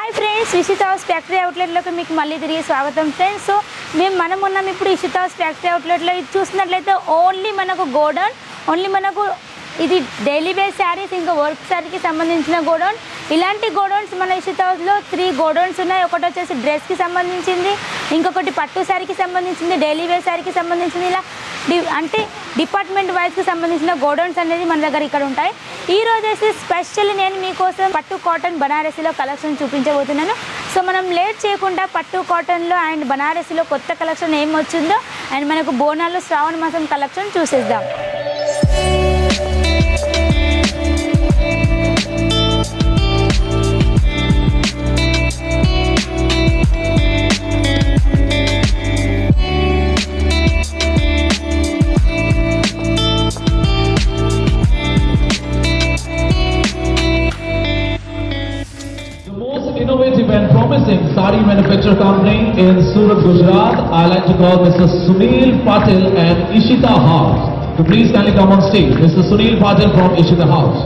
Hi friends Ishita house factory అవుట్లెట్లోకి మీకు మళ్ళీ తిరిగి స్వాగతం ఫ్రెండ్స్ సో మేము మనం ఉన్నాం ఇప్పుడు ఇషిత హౌస్ ఫ్యాక్టరీ అవుట్లెట్లో ఇది చూసినట్లయితే ఓన్లీ మనకు గోడౌన్ ఓన్లీ మనకు ఇది డైలీ వేర్ శారీస్ ఇంకా వర్క్ శారీకి సంబంధించిన గోడౌన్ ఇలాంటి గోడౌన్స్ మన ఇషిత హౌస్లో త్రీ గోడౌన్స్ ఉన్నాయి ఒకటి వచ్చేసి డ్రెస్కి సంబంధించింది ఇంకొకటి పట్టు శారీకి సంబంధించింది డైలీ వేర్ శారీకి సంబంధించింది ఇలా డి అంటే డిపార్ట్మెంట్ వైజ్కి సంబంధించిన గోడౌన్స్ అనేది మన దగ్గర ఇక్కడ ఉంటాయి ఈ రోజు వచ్చేసి స్పెషల్లీ నేను మీకోసం పట్టు కాటన్ బనారసీలో కలెక్షన్ చూపించబోతున్నాను సో మనం లేట్ చేయకుండా పట్టు కాటన్లో అండ్ బనారసీలో కొత్త కలెక్షన్ ఏం వచ్చిందో అండ్ మనకు బోనాలు శ్రావణ మాసం కలెక్షన్ చూసేద్దాం The most innovative and promising sari manufacturer company in Surat, Gujarat, I like to call Mr. Sunil Patil and Ishita House. So please kindly come on stage. Mr. Sunil Patil from Ishita House.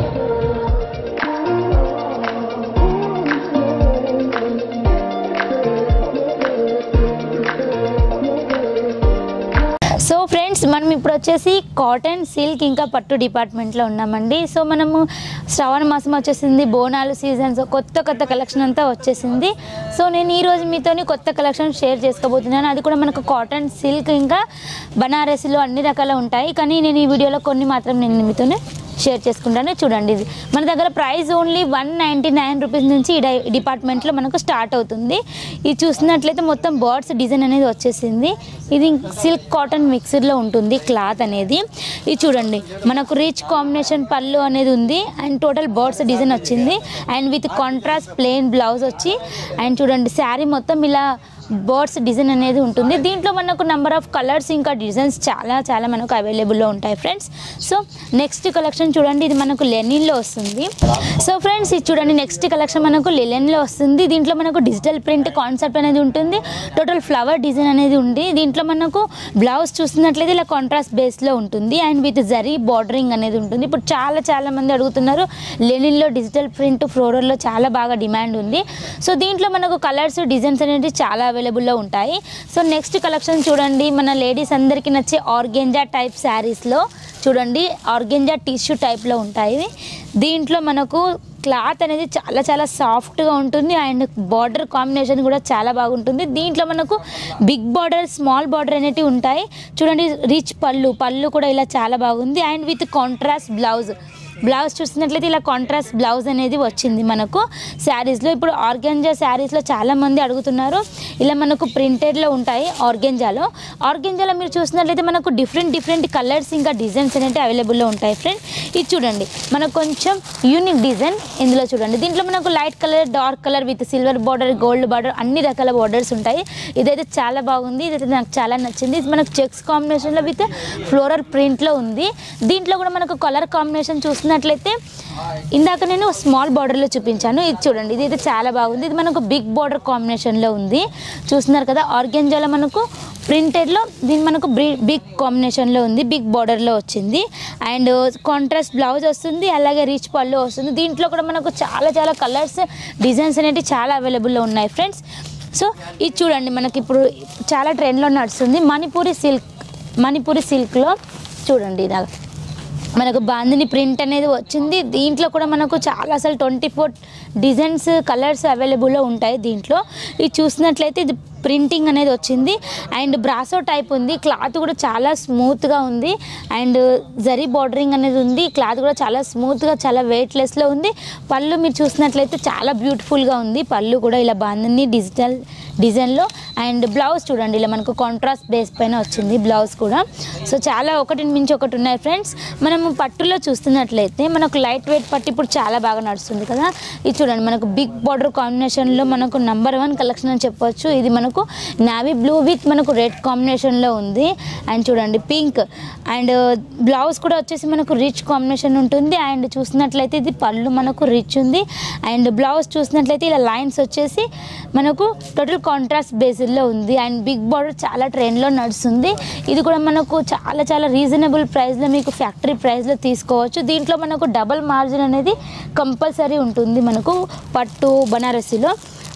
So friends మనం ఇప్పుడు వచ్చేసి cotton silk ఇంకా పట్టు డిపార్ట్మెంట్లో ఉన్నామండి so మనము శ్రావణ మాసం వచ్చేసింది బోనాలు సీజన్స్ కొత్త కొత్త కలెక్షన్ అంతా వచ్చేసింది సో నేను ఈరోజు మీతోని కొత్త కలెక్షన్ షేర్ చేసుకోబోతున్నాను అది కూడా మనకు కాటన్ సిల్క్ ఇంకా బనారసిలో అన్ని రకాలు ఉంటాయి కానీ నేను ఈ వీడియోలో కొన్ని మాత్రం నేను మీతోనే షేర్ చేసుకుంటాను చూడండి ఇది మన దగ్గర price only one ninety nine rupees నుంచి ఈ డై- డిపార్ట్మెంట్లో మనకు స్టార్ట్ అవుతుంది ఇది చూసినట్లయితే మొత్తం బర్డ్స్ డిజైన్ అనేది వచ్చేసింది ఇది సిల్క్ కాటన్ మిక్స్డ్లో ఉంటుంది క్లాత్ అనేది ఇది చూడండి మనకు రిచ్ కాంబినేషన్ పళ్ళు అనేది ఉంది అండ్ టోటల్ బర్డ్స్ డిజైన్ వచ్చింది and with contrast plain blouse వచ్చి అండ్ చూడండి శారీ మొత్తం ఇలా బర్డ్స్ డిజైన్ అనేది ఉంటుంది దీంట్లో మనకు నెంబర్ ఆఫ్ కలర్స్ ఇంకా డిజైన్స్ చాలా చాలా మనకు అవైలబుల్లో ఉంటాయి ఫ్రెండ్స్ సో నెక్స్ట్ కలెక్షన్ చూడండి ఇది మనకు లెనిన్లో వస్తుంది సో ఫ్రెండ్స్ ఇది చూడండి నెక్స్ట్ కలెక్షన్ మనకు లెనిన్లో వస్తుంది దీంట్లో మనకు డిజిటల్ ప్రింట్ కాన్సెప్ట్ అనేది ఉంటుంది టోటల్ ఫ్లవర్ డిజైన్ అనేది ఉంది దీంట్లో మనకు బ్లౌజ్ చూస్తున్నట్లయితే ఇలా కాంట్రాస్ట్ బేస్లో ఉంటుంది అండ్ విత్ జరీ బార్డరింగ్ అనేది ఉంటుంది ఇప్పుడు చాలా చాలా మంది అడుగుతున్నారు లెనిన్లో డిజిటల్ ప్రింట్ ఫ్లోరల్లో చాలా బాగా డిమాండ్ ఉంది సో దీంట్లో మనకు కలర్స్ డిజైన్స్ అనేవి చాలా అవైలబుల్లో ఉంటాయి సో నెక్స్ట్ కలెక్షన్ చూడండి మన లేడీస్ అందరికీ నచ్చే ఆర్గెంజా టైప్ శారీస్లో చూడండి ఆర్గెంజా టిష్యూ టైప్లో ఉంటాయి ఇవి. దీంట్లో మనకు క్లాత్ అనేది చాలా చాలా సాఫ్ట్గా ఉంటుంది అండ్ బార్డర్ కాంబినేషన్ కూడా చాలా బాగుంటుంది దీంట్లో మనకు బిగ్ బార్డర్ స్మాల్ బార్డర్ అనేటివి ఉంటాయి చూడండి రిచ్ పళ్ళు పళ్ళు కూడా ఇలా చాలా బాగుంది and with contrast blouse blouse చూసినట్లయితే ఇలా కాంట్రాస్ట్ బ్లౌజ్ అనేది వచ్చింది మనకు శారీస్లో ఇప్పుడు ఆర్గెంజా శారీస్లో చాలామంది అడుగుతున్నారు ఇలా మనకు ప్రింటెడ్లో ఉంటాయి ఆర్గెంజాలో ఆర్గెంజాలో మీరు చూసినట్లయితే మనకు డిఫరెంట్ డిఫరెంట్ కలర్స్ ఇంకా డిజైన్స్ అనేవి అవైలబుల్లో ఉంటాయి ఫ్రెండ్ ఇది చూడండి మనకు కొంచెం యూనిక్ డిజైన్ ఇందులో చూడండి దీంట్లో మనకు light colour dark colour with silver border gold border అన్ని రకాల బార్డర్స్ ఉంటాయి ఇదైతే చాలా బాగుంది ఇదైతే నాకు చాలా నచ్చింది ఇది మనకు చెక్స్ కాంబినేషన్లో విత్ ఫ్లోరల్ ప్రింట్లో ఉంది దీంట్లో కూడా మనకు కలర్ కాంబినేషన్ చూసినట్లయితే ఇందాక నేను స్మాల్ బార్డర్లో చూపించాను ఇది చూడండి ఇది అయితే చాలా బాగుంది ఇది మనకు బిగ్ బార్డర్ కాంబినేషన్లో ఉంది చూస్తున్నారు కదా ఆర్గెంజాలో మనకు ప్రింటెడ్లో దీని మనకు బిగ్ కాంబినేషన్లో ఉంది బిగ్ బార్డర్లో వచ్చింది అండ్ కాంట్రాస్ట్ బ్లౌజ్ వస్తుంది అలాగే రిచ్ పళ్ళు వస్తుంది దీంట్లో కూడా మనకు చాలా చాలా కలర్స్ డిజైన్స్ అనేవి చాలా అవైలబుల్లో ఉన్నాయి ఫ్రెండ్స్ సో ఇది చూడండి మనకి ఇప్పుడు చాలా ట్రెండ్లో నడుస్తుంది మణిపూరి సిల్క్ మణిపూరి సిల్క్లో చూడండి ఇలాగ మనకు బాందిని ప్రింట్ అనేది వచ్చింది దీంట్లో కూడా మనకు చాలా అసలు ట్వంటీ ఫోర్ డిజైన్స్ కలర్స్ అవైలబుల్లో ఉంటాయి దీంట్లో ఇది చూసినట్లయితే ఇది ప్రింటింగ్ అనేది వచ్చింది అండ్ బ్రాసో టైప్ ఉంది క్లాత్ కూడా చాలా స్మూత్గా ఉంది అండ్ జరీ బార్డరింగ్ అనేది ఉంది క్లాత్ కూడా చాలా స్మూత్గా చాలా వెయిట్లెస్లో ఉంది పళ్ళు మీరు చూసినట్లయితే చాలా బ్యూటిఫుల్గా ఉంది పళ్ళు కూడా ఇలా బాందిని డిజిటల్ డిజైన్లో అండ్ బ్లౌజ్ చూడండి ఇలా మనకు కాంట్రాస్ట్ బేస్ పైన వచ్చింది బ్లౌజ్ కూడా సో చాలా ఒకటి మించి ఒకటి ఉన్నాయి ఫ్రెండ్స్ మనము పట్టులో చూస్తున్నట్లయితే మనకు లైట్ వెయిట్ పట్టు ఇప్పుడు చాలా బాగా నడుస్తుంది కదా ఇది చూడండి మనకు బిగ్ బార్డర్ కాంబినేషన్లో మనకు నంబర్ వన్ కలెక్షన్ అని చెప్పొచ్చు ఇది మనకు నావీ బ్లూ విత్ మనకు రెడ్ కాంబినేషన్లో ఉంది అండ్ చూడండి పింక్ అండ్ బ్లౌజ్ కూడా వచ్చేసి మనకు రిచ్ కాంబినేషన్ ఉంటుంది అండ్ చూసినట్లయితే ఇది పళ్ళు మనకు రిచ్ ఉంది అండ్ బ్లౌజ్ చూసినట్లయితే ఇలా లైన్స్ వచ్చేసి మనకు టోటల్ కాంట్రాస్ట్ బేసిల్లో ఉంది అండ్ బిగ్ బార్డర్ చాలా ట్రెండ్లో నడుస్తుంది ఇది కూడా మనకు చాలా చాలా రీజనబుల్ ప్రైస్లో మీకు ఫ్యాక్టరీ ప్రైస్లో తీసుకోవచ్చు దీంట్లో మనకు డబల్ మార్జిన్ అనేది కంపల్సరీ ఉంటుంది మనకు పట్టు బనారసిలో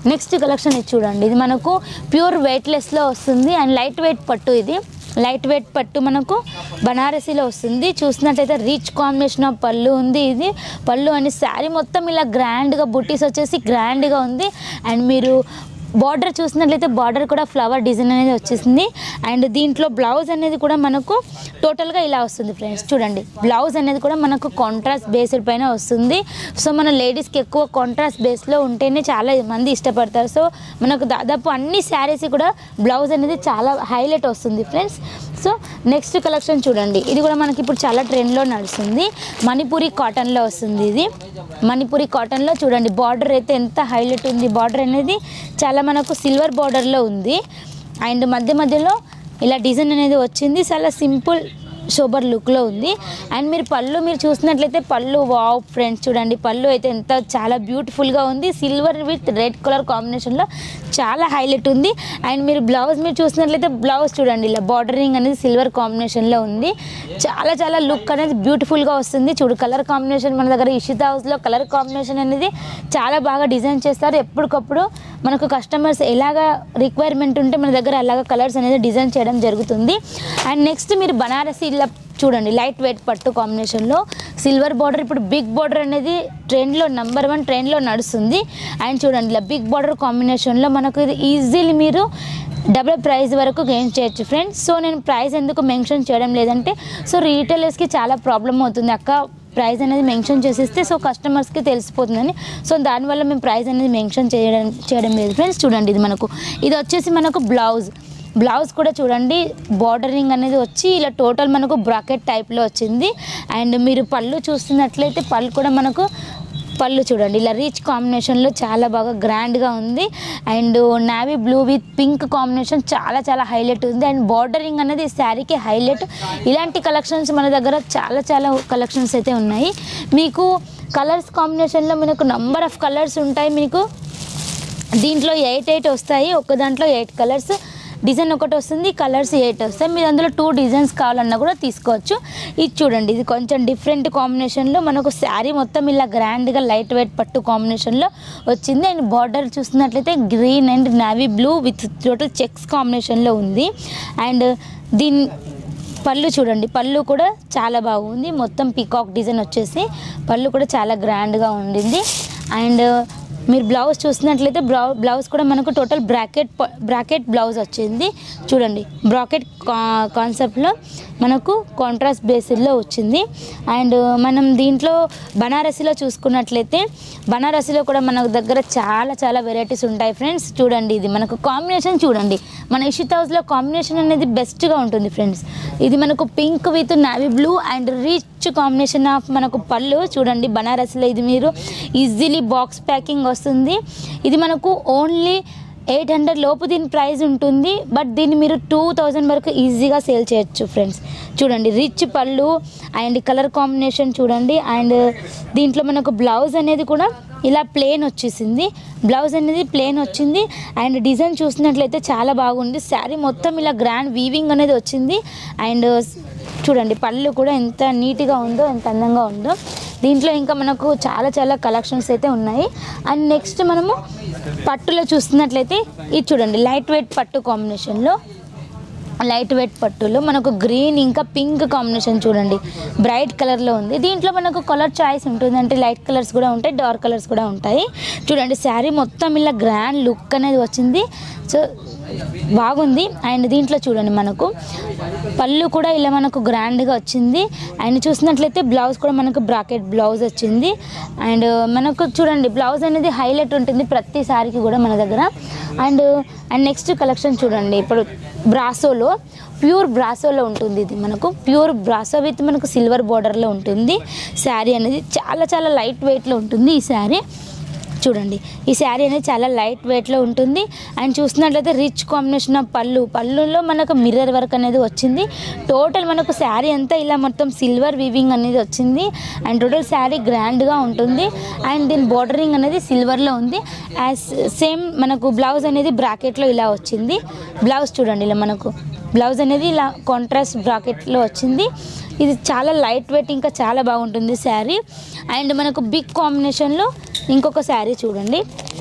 నెక్స్ట్ కలెక్షన్ ఇది చూడండి ఇది మనకు ప్యూర్ వెయిట్లెస్లో వస్తుంది అండ్ లైట్ వెయిట్ పట్టు ఇది లైట్ వెయిట్ పట్టు మనకు బనారసీలో వస్తుంది చూసినట్లయితే రిచ్ కాంబినేషన్ ఆఫ్ పళ్ళు ఉంది ఇది పళ్ళు అని శారీ మొత్తం ఇలా గ్రాండ్గా బుట్టీస్ వచ్చేసి గ్రాండ్గా ఉంది అండ్ మీరు బార్డర్ చూసినట్లయితే బార్డర్ కూడా ఫ్లవర్ డిజైన్ అనేది వచ్చేసింది అండ్ దీంట్లో బ్లౌజ్ అనేది కూడా మనకు టోటల్గా ఇలా వస్తుంది ఫ్రెండ్స్ చూడండి బ్లౌజ్ అనేది కూడా మనకు కాంట్రాస్ట్ బేస్డ్ పైన వస్తుంది సో మన లేడీస్కి ఎక్కువ కాంట్రాస్ట్ బేస్లో ఉంటేనే చాలా మంది ఇష్టపడతారు సో మనకు దాదాపు అన్ని శారీస్ కూడా బ్లౌజ్ అనేది చాలా హైలైట్ వస్తుంది ఫ్రెండ్స్ సో నెక్స్ట్ కలెక్షన్ చూడండి ఇది కూడా మనకి ఇప్పుడు చాలా ట్రెండ్లో నడుస్తుంది మణిపూరి కాటన్లో వస్తుంది ఇది మణిపూరి కాటన్లో చూడండి బార్డర్ అయితే ఎంత హైలైట్ ఉంది బార్డర్ అనేది చాలా మనకు సిల్వర్ బార్డర్లో ఉంది అండ్ మధ్య మధ్యలో ఇలా డిజైన్ అనేది వచ్చింది చాలా సింపుల్ సోబర్ లుక్లో ఉంది అండ్ మీరు పళ్ళు మీరు చూసినట్లయితే పళ్ళు వావ్ ఫ్రెండ్స్ చూడండి పళ్ళు అయితే ఎంత చాలా బ్యూటిఫుల్గా ఉంది సిల్వర్ విత్ రెడ్ కలర్ కాంబినేషన్లో చాలా హైలైట్ ఉంది అండ్ మీరు బ్లౌజ్ మీరు చూసినట్లయితే బ్లౌజ్ చూడండి ఇలా బార్డరింగ్ అనేది సిల్వర్ కాంబినేషన్లో ఉంది చాలా చాలా లుక్ అనేది బ్యూటిఫుల్గా వస్తుంది చూడు కలర్ కాంబినేషన్ మన దగ్గర ఇషిత హౌస్లో కలర్ కాంబినేషన్ అనేది చాలా బాగా డిజైన్ చేస్తారు ఎప్పటికప్పుడు మనకు కస్టమర్స్ ఎలాగ రిక్వైర్మెంట్ ఉంటే మన దగ్గర అలాగ కలర్స్ అనేది డిజైన్ చేయడం జరుగుతుంది అండ్ నెక్స్ట్ మీరు బనారసి ఇలా చూడండి లైట్ వెయిట్ పట్టు కాంబినేషన్లో సిల్వర్ బార్డర్ ఇప్పుడు బిగ్ బార్డర్ అనేది ట్రెండ్లో నెంబర్ వన్ ట్రెండ్లో నడుస్తుంది అండ్ చూడండి ఇలా బిగ్ బార్డర్ కాంబినేషన్లో మనకు ఇది ఈజీలీ మీరు డబుల్ ప్రైస్ వరకు గెయిన్ చేయొచ్చు ఫ్రెండ్స్ సో నేను ప్రైస్ ఎందుకు మెన్షన్ చేయడం లేదంటే సో రీటైలర్స్కి చాలా ప్రాబ్లం అవుతుంది అక్క ప్రైస్ అనేది మెన్షన్ చేసేస్తే సో కస్టమర్స్కి తెలిసిపోతుందని సో దానివల్ల మేము ప్రైస్ అనేది మెన్షన్ చేయడం చేయడం లేదు ఫ్రెండ్స్ చూడండి ఇది మనకు ఇది వచ్చేసి మనకు బ్లౌజ్ బ్లౌజ్ కూడా చూడండి బార్డరింగ్ అనేది వచ్చి ఇలా టోటల్ మనకు బ్రాకెట్ టైప్లో వచ్చింది అండ్ మీరు పళ్ళు చూస్తున్నట్లయితే పళ్ళు కూడా మనకు పళ్ళు చూడండి ఇలా రిచ్ కాంబినేషన్లో చాలా బాగా గ్రాండ్గా ఉంది and navy blue with pink combination చాలా చాలా హైలైట్ ఉంది అండ్ బార్డరింగ్ అనేది ఈ శారీకి హైలైట్ ఇలాంటి కలెక్షన్స్ మన దగ్గర చాలా చాలా కలెక్షన్స్ అయితే ఉన్నాయి మీకు కలర్స్ కాంబినేషన్లో మనకు నంబర్ ఆఫ్ కలర్స్ ఉంటాయి మీకు దీంట్లో ఎయిట్ ఎయిట్ వస్తాయి ఒక దాంట్లో ఎయిట్ కలర్స్ డిజైన్ ఒకటి వస్తుంది కలర్స్ ఎయిట్ వస్తాయి మీరు అందులో టూ డిజైన్స్ కావాలన్నా కూడా తీసుకోవచ్చు ఇది చూడండి ఇది కొంచెం డిఫరెంట్ కాంబినేషన్లో మనకు శారీ మొత్తం ఇలా గ్రాండ్గా లైట్ వెయిట్ పట్టు కాంబినేషన్లో వచ్చింది అండ్ బార్డర్ చూస్తున్నట్లయితే green and navy blue with total checks కాంబినేషన్లో ఉంది అండ్ దీని పళ్ళు చూడండి పళ్ళు కూడా చాలా బాగుంది మొత్తం పీకాక్ డిజైన్ వచ్చేసి పళ్ళు కూడా చాలా గ్రాండ్గా ఉండింది అండ్ మీరు బ్లౌజ్ చూసినట్లయితే బ్లౌ బ్లౌజ్ కూడా మనకు టోటల్ బ్రాకెట్ బ్రాకెట్ బ్లౌజ్ వచ్చింది చూడండి బ్రాకెట్ కాన్సెప్ట్లో మనకు కాంట్రాస్ట్ బేసిల్లో వచ్చింది అండ్ మనం దీంట్లో బనారసిలో చూసుకున్నట్లయితే బనారసిలో కూడా మన దగ్గర చాలా చాలా వెరైటీస్ ఉంటాయి ఫ్రెండ్స్ చూడండి ఇది మనకు కాంబినేషన్ చూడండి మన ఇషిత్ హౌస్లో కాంబినేషన్ అనేది బెస్ట్గా ఉంటుంది ఫ్రెండ్స్ ఇది మనకు pink with navy blue and rich combination of మనకు పళ్ళు చూడండి బనారస్లో ఇది మీరు ఈజీలీ బాక్స్ ప్యాకింగ్ వస్తుంది ఇది మనకు ఓన్లీ ఎయిట్ హండ్రెడ్ లోపు దీని ప్రైస్ ఉంటుంది బట్ దీన్ని మీరు టూ థౌజండ్ వరకు ఈజీగా సేల్ చేయొచ్చు ఫ్రెండ్స్ చూడండి రిచ్ పళ్ళు అండ్ కలర్ కాంబినేషన్ చూడండి అండ్ దీంట్లో మనకు బ్లౌజ్ అనేది కూడా ఇలా ప్లేన్ వచ్చేసింది బ్లౌజ్ అనేది ప్లేన్ వచ్చింది అండ్ డిజైన్ చూసినట్లయితే చాలా బాగుంది శారీ మొత్తం ఇలా గ్రాండ్ వీవింగ్ అనేది వచ్చింది అండ్ చూడండి పళ్ళు కూడా ఎంత నీట్గా ఉందో ఎంత అందంగా ఉందో దీంట్లో ఇంకా మనకు చాలా చాలా కలెక్షన్స్ అయితే ఉన్నాయి అండ్ నెక్స్ట్ మనము పట్టులో చూస్తున్నట్లయితే ఇది చూడండి లైట్ వెయిట్ పట్టు కాంబినేషన్లో లైట్ వెయిట్ పట్టులో మనకు గ్రీన్ ఇంకా పింక్ కాంబినేషన్ చూడండి బ్రైట్ కలర్లో ఉంది దీంట్లో మనకు కలర్ చాయిస్ ఉంటుంది అంటే లైట్ కలర్స్ కూడా ఉంటాయి డార్క్ కలర్స్ కూడా ఉంటాయి చూడండి శారీ మొత్తం ఇలా గ్రాండ్ లుక్ అనేది వచ్చింది సో బాగుంది అండ్ దీంట్లో చూడండి మనకు పళ్ళు కూడా ఇలా మనకు గ్రాండ్గా వచ్చింది అండ్ చూసినట్లయితే బ్లౌజ్ కూడా మనకు బ్రాకెట్ బ్లౌజ్ వచ్చింది అండ్ మనకు చూడండి బ్లౌజ్ అనేది హైలైట్ ఉంటుంది ప్రతి సారికి కూడా మన దగ్గర అండ్ అండ్ నెక్స్ట్ కలెక్షన్ చూడండి ఇప్పుడు బ్రాసోలో ప్యూర్ బ్రాసోలో ఉంటుంది ఇది మనకు ప్యూర్ బ్రాసో విత్ మనకు సిల్వర్ బార్డర్లో ఉంటుంది శారీ అనేది చాలా చాలా లైట్ వెయిట్లో ఉంటుంది ఈ శారీ చూడండి ఈ శారీ అనేది చాలా లైట్ వెయిట్లో ఉంటుంది అండ్ చూసినట్లయితే రిచ్ కాంబినేషన్ ఆఫ్ పళ్ళు పళ్ళులో మనకు మిర్రర్ వర్క్ అనేది వచ్చింది టోటల్ మనకు శారీ అంతా ఇలా మొత్తం సిల్వర్ వీవింగ్ అనేది వచ్చింది అండ్ టోటల్ శారీ గ్రాండ్గా ఉంటుంది అండ్ దీని బార్డరింగ్ అనేది సిల్వర్లో ఉంది యాజ్ సేమ్ మనకు బ్లౌజ్ అనేది బ్రాకెట్లో ఇలా వచ్చింది బ్లౌజ్ చూడండి ఇలా మనకు బ్లౌజ్ అనేది ఇలా కాంట్రాస్ట్ బ్రాకెట్లో వచ్చింది ఇది చాలా లైట్ వెయిట్ ఇంకా చాలా బాగుంటుంది శారీ అండ్ మనకు బిగ్ కాంబినేషన్లో ఇంకొక శారీ చూడండి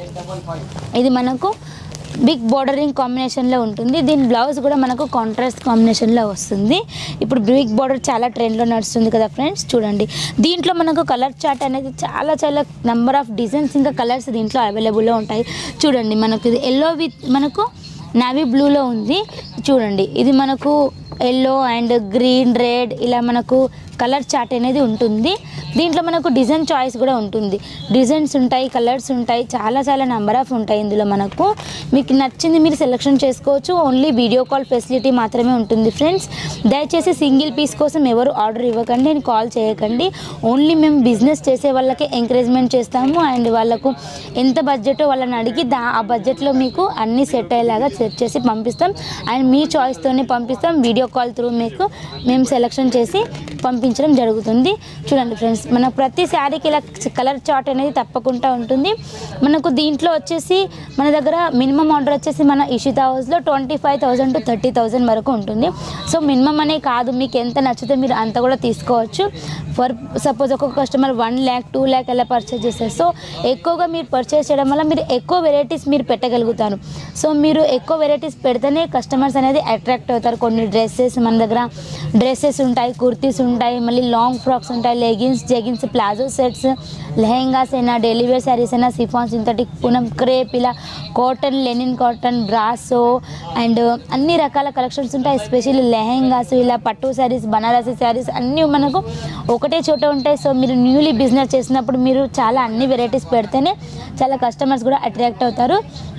ఇది మనకు బిగ్ బోర్డరింగ్ కాంబినేషన్లో ఉంటుంది దీని బ్లౌజ్ కూడా మనకు కాంట్రాస్ట్ కాంబినేషన్లో వస్తుంది ఇప్పుడు బిగ్ బోర్డర్ చాలా ట్రెండ్లో నడుస్తుంది కదా ఫ్రెండ్స్ చూడండి దీంట్లో మనకు కలర్ చార్ట్ అనేది చాలా చాలా నెంబర్ ఆఫ్ డిజైన్స్ ఇంకా కలర్స్ దీంట్లో అవైలబుల్లో ఉంటాయి చూడండి మనకు ఇది ఎల్లో విత్ మనకు నావీ బ్లూలో ఉంది చూడండి ఇది మనకు ఎల్లో అండ్ గ్రీన్ రెడ్ ఇలా మనకు కలర్ చార్ట్ అనేది ఉంటుంది దీంట్లో మనకు డిజైన్ చాయిస్ కూడా ఉంటుంది డిజైన్స్ ఉంటాయి కలర్స్ ఉంటాయి చాలా చాలా నెంబర్ ఆఫ్ ఉంటాయి ఇందులో మనకు మీకు నచ్చింది మీరు సెలెక్షన్ చేసుకోవచ్చు ఓన్లీ వీడియో కాల్ ఫెసిలిటీ మాత్రమే ఉంటుంది ఫ్రెండ్స్ దయచేసి సింగిల్ పీస్ కోసం ఎవరు ఆర్డర్ ఇవ్వకండి నేను కాల్ చేయకండి ఓన్లీ మేము బిజినెస్ చేసే వాళ్ళకి ఎంకరేజ్మెంట్ చేస్తాము అండ్ వాళ్ళకు ఎంత బడ్జెట్ వాళ్ళని అడిగి దా ఆ బడ్జెట్లో మీకు అన్నీ సెట్ అయ్యేలాగా సెట్ చేసి పంపిస్తాం అండ్ మీ చాయిస్తోనే పంపిస్తాం వీడియో కాల్ త్రూ మీకు మేము సెలెక్షన్ చేసి పంపించడం జరుగుతుంది చూడండి ఫ్రెండ్స్ మన ప్రతి శారీకి ఇలా కలర్ చార్ట్ అనేది తప్పకుండా ఉంటుంది మనకు దీంట్లో వచ్చేసి మన దగ్గర మినిమం ఆర్డర్ వచ్చేసి మన ఇషితా హౌస్లో twenty five thousand to thirty thousand వరకు ఉంటుంది సో మినిమం అనే కాదు మీకు ఎంత నచ్చితే మీరు అంత కూడా తీసుకోవచ్చు ఫర్ సపోజ్ ఒక్కొక్క customer one lakh two lakh అలా పర్చేస్ చేస్తారు సో ఎక్కువగా మీరు పర్చేస్ చేయడం వల్ల మీరు ఎక్కువ వెరైటీస్ మీరు పెట్టగలుగుతారు సో మీరు ఎక్కువ వెరైటీస్ పెడితేనే కస్టమర్స్ అనేది అట్రాక్ట్ అవుతారు కొన్ని డ్రెస్సెస్ మన దగ్గర డ్రెస్సెస్ ఉంటాయి కుర్తీస్ ఉంటాయి మళ్ళీ లాంగ్ ఫ్రాక్స్ ఉంటాయి leggings jeggings palazzo sets lehengas అయినా డైలీ వేర్ శారీస్ అయినా సిఫాన్ సింథటిక్ పూనం క్రేప్ ఇలా cotton linen cotton brasso and అన్ని రకాల కలెక్షన్స్ ఉంటాయి ఎస్పెషల్లీ లెహెంగాస్ ఇలా పట్టు శారీస్ బనారసి శారీస్ అన్నీ మనకు ఒకటే చోట ఉంటాయి సో మీరు న్యూలీ బిజినెస్ చేసినప్పుడు మీరు చాలా అన్ని వెరైటీస్ పెడితేనే చాలా కస్టమర్స్ కూడా అట్రాక్ట్ అవుతారు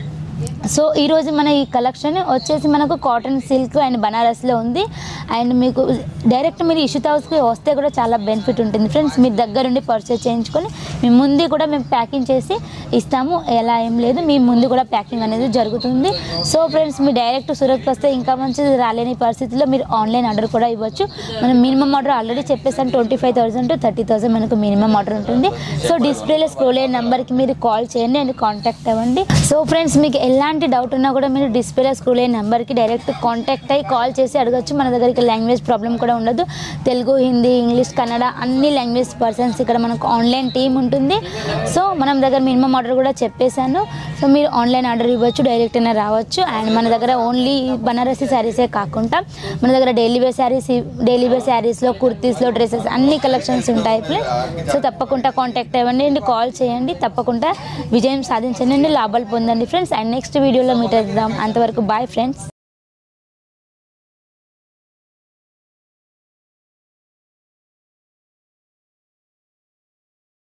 సో ఈరోజు మన ఈ కలెక్షన్ వచ్చేసి మనకు కాటన్ సిల్క్ అండ్ బనారస్లో ఉంది అండ్ మీకు డైరెక్ట్ మీరు ఇషితా హౌస్కి వస్తే కూడా చాలా బెనిఫిట్ ఉంటుంది ఫ్రెండ్స్ మీరు దగ్గరుండి పర్చేస్ చేయించుకొని మీ ముందు కూడా మేము ప్యాకింగ్ చేసి ఇస్తాము ఎలా ఏం లేదు మీ ముందు కూడా ప్యాకింగ్ అనేది జరుగుతుంది సో ఫ్రెండ్స్ మీరు డైరెక్ట్ సూరత్కి వస్తే ఇంకా మంచిది రాలేని పరిస్థితిలో మీరు ఆన్లైన్ ఆర్డర్ కూడా ఇవ్వచ్చు మనం మినిమం ఆర్డర్ ఆల్రెడీ చెప్పేసాను twenty five thousand to thirty thousand మనకు మినిమం ఆర్డర్ ఉంటుంది సో డిస్ప్లేలో స్క్రోల్ అయిన నెంబర్కి మీరు కాల్ చేయండి అండ్ కాంటాక్ట్ అవ్వండి సో ఫ్రెండ్స్ మీకు ఎలాంటి డౌట్ ఉన్నా కూడా మీరు డిస్ప్లేలో స్క్రోల్ అయిన నెంబర్కి డైరెక్ట్ కాంటాక్ట్ అయ్యి కాల్ చేసి అడగచ్చు మన దగ్గరికి లాంగ్వేజ్ ప్రాబ్లం కూడా ఉండదు తెలుగు హిందీ ఇంగ్లీష్ కన్నడ అన్ని లాంగ్వేజ్ పర్సన్స్ ఇక్కడ మనకు ఆన్లైన్ టీమ్ ఉంటుంది సో మనం దగ్గర మినిమం ఆర్డర్ కూడా చెప్పేశాను సో మీరు ఆన్లైన్ ఆర్డర్ ఇవ్వచ్చు డైరెక్ట్ అయినా రావచ్చు అండ్ మన దగ్గర ఓన్లీ బనారసి శారీసే కాకుండా మన దగ్గర daily wear saris daily wear శారీస్లో కుర్తీస్లో డ్రెస్సెస్ అన్ని కలెక్షన్స్ ఉంటాయి ఫ్రెండ్స్ సో తప్పకుండా కాంటాక్ట్ అవ్వండి అండ్ కాల్ చేయండి తప్పకుండా విజయం సాధించండి లాభాలు పొందండి ఫ్రెండ్స్ అండ్ నెక్స్ట్ వీడియోలో మీట్ అవుదాం అంతవరకు బాయ్ ఫ్రెండ్స్